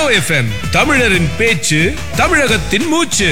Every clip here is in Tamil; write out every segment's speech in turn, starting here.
எஃப்எம் தமிழரின் பேச்சு தமிழகத்தின் மூச்சு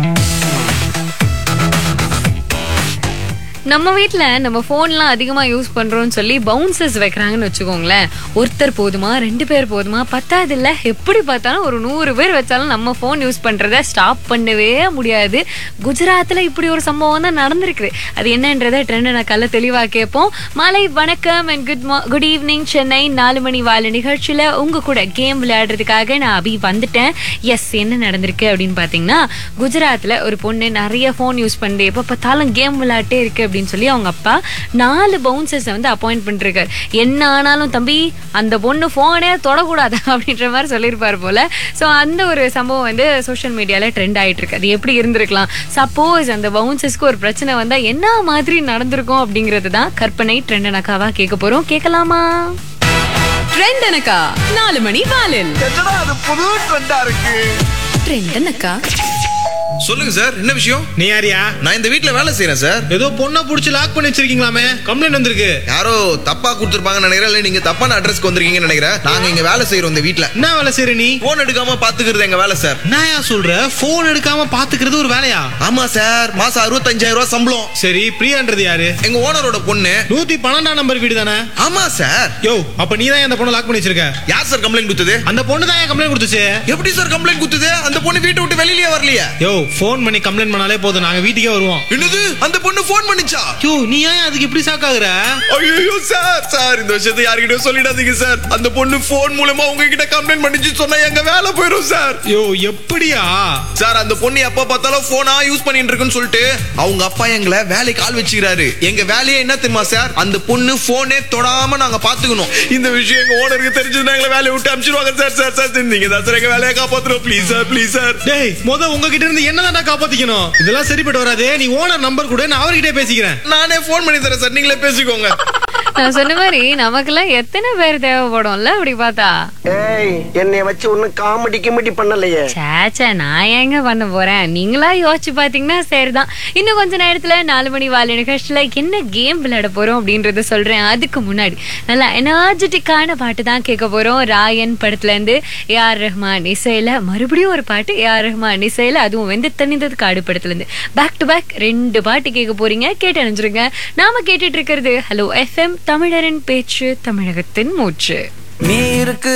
நம்ம வீட்ல நம்ம போன்லாம் அதிகமா யூஸ் பண்றோம்னு சொல்லி பவுன்சர்ஸ் வைக்கிறாங்கன்னு வச்சுக்கோங்களேன் ஒருத்தர் போதுமா ரெண்டு பேர் போதுமா பத்தாது இல்ல எப்படி பார்த்தாலும் ஒரு நூறு பேர் வச்சாலும் நம்ம போன் யூஸ் பண்றத ஸ்டாப் பண்ணவே முடியாது குஜராத்ல இப்படி ஒரு சம்பவம் தான் நடந்திருக்குது அது என்னன்றத ட்ரெண்ட் நான் கல்ல தெளிவா கேட்போம் மாலை வணக்கம் and good good evening Chennai நாலு மணி வாழ நிகழ்ச்சியில உங்க கூட கேம் விளையாடுறதுக்காக நான் அபி வந்துட்டேன் எஸ் என்ன நடந்திருக்கு அப்படின்னு பாத்தீங்கன்னா குஜராத்ல ஒரு பொண்ணு நிறைய போன் யூஸ் பண்ணி எப்ப பார்த்தாலும் கேம் விளையாட்டே இருக்கு அப்படின்னு சொல்லி அவங்க அப்பா நாலு பவுன்சர்ஸ் வந்து அப்பாயிண்ட் பண்ணிருக்காரு என்ன ஆனாலும் தம்பி அந்த பொண்ணு போனே தொடக்கூடாது அப்படின்ற மாதிரி சொல்லியிருப்பாரு போல ஸோ அந்த ஒரு சம்பவம் வந்து சோஷியல் மீடியால ட்ரெண்ட் ஆயிட்டு இருக்கு அது எப்படி இருந்திருக்கலாம் சப்போஸ் அந்த பவுன்சர்ஸ்க்கு ஒரு பிரச்சனை வந்தா என்ன மாதிரி நடந்திருக்கும் அப்படிங்கிறது தான் கற்பனை ட்ரெண்ட் அக்காவா கேட்க போறோம் கேட்கலாமா ட்ரெண்ட் எனக்கா நாலு மணி வாலில் என்னடா அது புது ட்ரெண்டா இருக்கு ட்ரெண்ட் எனக்கா சொல்லுங்க சார் என்ன விஷயம் நீ யாரியா நான் இந்த வீட்ல வேலை செய்யறேன் சார் ஏதோ பொண்ணை புடிச்சு லாக் பண்ணி வச்சிருக்கீங்களாமே கம்ப்ளைண்ட் வந்திருக்கு யாரோ தப்பா கொடுத்துருப்பாங்கன்னு நினைக்கிறேன் இல்ல நீங்க தப்பான அட்ரஸ்க்கு வந்திருக்கீங்கன்னு நினைக்கிறேன் நாங்க இங்க வேலை செய்யறோம் இந்த வீட்ல என்ன வேலை செய்யற நீ போன் எடுக்காம பாத்துக்கிறது எங்க வேலை சார் என்னயா சொல்ற போன் எடுக்காம பாத்துக்கிறது ஒரு வேலையா ஆமா சார் மாசம் அறுபத்தஞ்சாயிரம் ரூபாய் சம்பளம் சரி பிரியான்றது யாரு எங்க ஓனரோட பொண்ணு நூத்தி பன்னெண்டாம் நம்பர் வீடு தானே ஆமா சார் யோ அப்ப நீ தான் அந்த பொண்ணை லாக் பண்ணி வச்சிருக்க யார் சார் கம்ப்ளைண்ட் கொடுத்தது அந்த பொண்ணு தான் கம்ப்ளைண்ட் கொடுத்துச்சு எப்படி சார் கம்ப்ளைண்ட் கொடுத்தது அந்த பொண்ணு வீட்டை விட்டு வெளியிலேயே வரலையே யோ ஃபோன் பண்ணி கம்ப்ளைண்ட் பண்ணாலே போதும் நாங்க வீட்டுக்கே வருவோம் என்னது அந்த பொண்ணு போன் பண்ணிச்சா யோ நீ ஏன் அதுக்கு இப்படி ஷாக் ஆகுற ஐயோ சார் சார் இந்த விஷயத்தை யார்கிட்டயும் சொல்லிடாதீங்க சார் அந்த பொண்ணு போன் மூலமா உங்ககிட்ட கம்ப்ளைண்ட் பண்ணிச்சு சொன்னா எங்க வேலை போயிடும் சார் யோ எப்படியா சார் அந்த பொண்ணு எப்ப பார்த்தாலும் போனா யூஸ் பண்ணிட்டு இருக்குன்னு சொல்லிட்டு அவங்க அப்பா எங்களை வேலைக்கு ஆள் வச்சுக்கிறாரு எங்க வேலையே என்ன தெரியுமா சார் அந்த பொண்ணு போனே தொடாம நாங்க பாத்துக்கணும் இந்த விஷயம் எங்க ஓனருக்கு தெரிஞ்சதுன்னா எங்களை வேலையை விட்டு அனுப்பிச்சிருவாங்க சார் சார் சார் நீங்க தான் சார் எங்க வேலையை காப்பாத்துறோம் ப்ளீஸ் சார் ப்ளீஸ் சார் டேய் முத உங்ககிட்ட இருந்து என்னதான் காப்பாத்திக்கணும் இதெல்லாம் சரிப்பட்டு வராதே நீ ஓனர் நம்பர் கூட நான் அவர்கிட்டே பேசிக்கிறேன் நானே போன் பண்ணி தரேன் சார் நீங்களே பேசிக்கோங்க நான் சொன்ன மாதிரி நமக்கெல்லாம் எத்தனை பேர் தேவைப்படும்ல அப்படி பார்த்தா ஏய் என்னை வச்சு ஒன்னும் காமெடி கிமெடி பண்ணலையே சேச்சே நான் ஏங்க பண்ண போறேன் நீங்களா யோசிச்சு பாத்தீங்கன்னா சரிதான் இன்னும் கொஞ்ச நேரத்துல நாலு மணி வாழை நிகழ்ச்சியில என்ன கேம் விளையாட போறோம் அப்படின்றத சொல்றேன் அதுக்கு முன்னாடி நல்லா எனர்ஜெட்டிக்கான பாட்டு தான் கேட்க போறோம் ராயன் படத்துல இருந்து ஏஆர் ரஹ்மான் இசையில மறுபடியும் ஒரு பாட்டு ஏஆர் ரஹ்மான் இசையில அதுவும் வெந்து தனிந்தது காடு படத்துல இருந்து பேக் டு பேக் ரெண்டு பாட்டு கேட்க போறீங்க கேட்டு அணிஞ்சிருங்க நாம கேட்டுட்டு இருக்கிறது ஹலோ எஃப்எம் தமிழரின் பேச்சு தமிழகத்தின் மூச்சு நீருக்கு